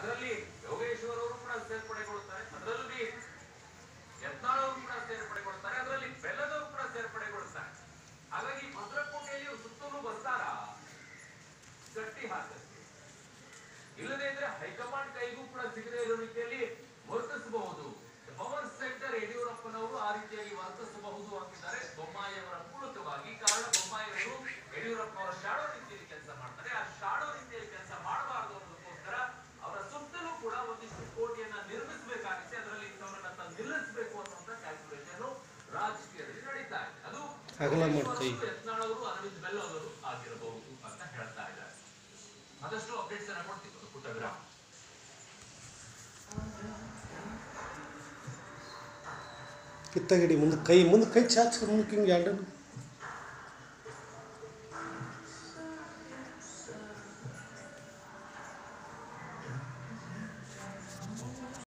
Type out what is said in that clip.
ಅದರಲ್ಲಿ ಯೋಗೇಶ್ವರ್ ಅವರು ಕೂಡ ಸೇರ್ಪಡೆಗೊಳ್ತಾರೆ ಅದರಲ್ಲಿ ಯತ್ನಾಳ್ ಅವರು ಕೂಡ ಸೇರ್ಪಡೆಗೊಳ್ತಾರೆ ಅದರಲ್ಲಿ ಬೆಲ್ಲದವರು ಕೂಡ ಸೇರ್ಪಡೆಗೊಳ್ತಾರೆ ಹಾಗಾಗಿ ಭದ್ರಕೋಟೆಯಲ್ಲಿ ಸುತ್ತಲೂ ಬರ್ತಾರ ಗಟ್ಟಿ ಹಾಕಕ್ಕೆ ಇಲ್ಲದೇ ಇದ್ರೆ ಹೈಕಮಾಂಡ್ ಕೈಗೂ ಕೂಡ ಸಿಗದೇ ಇರೋ ರೀತಿಯಲ್ಲಿ ವರ್ತಿಸಬಹುದು ಪವರ್ ಸೆಂಟರ್ ಯಡಿಯೂರಪ್ಪನವರು ಆ ರೀತಿಯಾಗಿ ವರ್ತಿಸಬಹುದು ಅಂತಿದ್ದಾರೆ ಬೊಮ್ಮಾಯಿ ಅವರ ಮೂಲಕವಾಗಿ ಕಾರಣ ಬೊಮ್ಮಾಯಿ ಅವರು ಯಡಿಯೂರಪ್ಪ ಅವರ ಶಾಡೋ ರೀತಿಯಲ್ಲಿ ಕೆಲಸ ಮಾಡ್ತಾರೆ ಆ ಶಾಡೋ ರೀತಿಯಲ್ಲಿ ಕೆಲಸ ಮಾಡಬಾರದು ಅನ್ನೋದಕ್ಕೋಸ್ಕರ ಅವರ ಸುತ್ತಲೂ ಕೂಡ ಒಂದಿಷ್ಟು ಕೋಟಿಯನ್ನ ನಿರ್ಮಿಸಬೇಕಾಗುತ್ತೆ ಅದರಲ್ಲಿ ಇಂಥವರನ್ನ ತಂದು ನಿಲ್ಲಿಸಬೇಕು ಅನ್ನುವಂತ ಕ್ಯಾಲ್ಕುಲೇಷನ್ ರಾಜಕೀಯದಲ್ಲಿ ನಡೀತಾ ಇದೆ ಅದು ಅಗಲ ಮಾಡು ಕೈ. ಯತ್ನಾಳ್ ಅವರು ಅರವಿಂದ್ ಬೆಲ್ಲ ಅವರು ಆಗಿರಬಹುದು ಅಂತ ಹೇಳ್ತಾ ಇದ್ದಾರೆ ಆದಷ್ಟು ಅಪ್ಡೇಟ್ಸ್ ಅನ್ನ ಕೊಡ್ತೀವಿ ಒಂದು ಪುಟ್ಟ ವಿರಾಮ ಕಿತ್ತಗಿಡಿ ಮುಂದೆ ಕೈ ಮುಂದೆ ಕೈ ಚಾಚ್ ಮುಂದಕ್ಕೆ ಹಿಂಗೆ ಎರಡು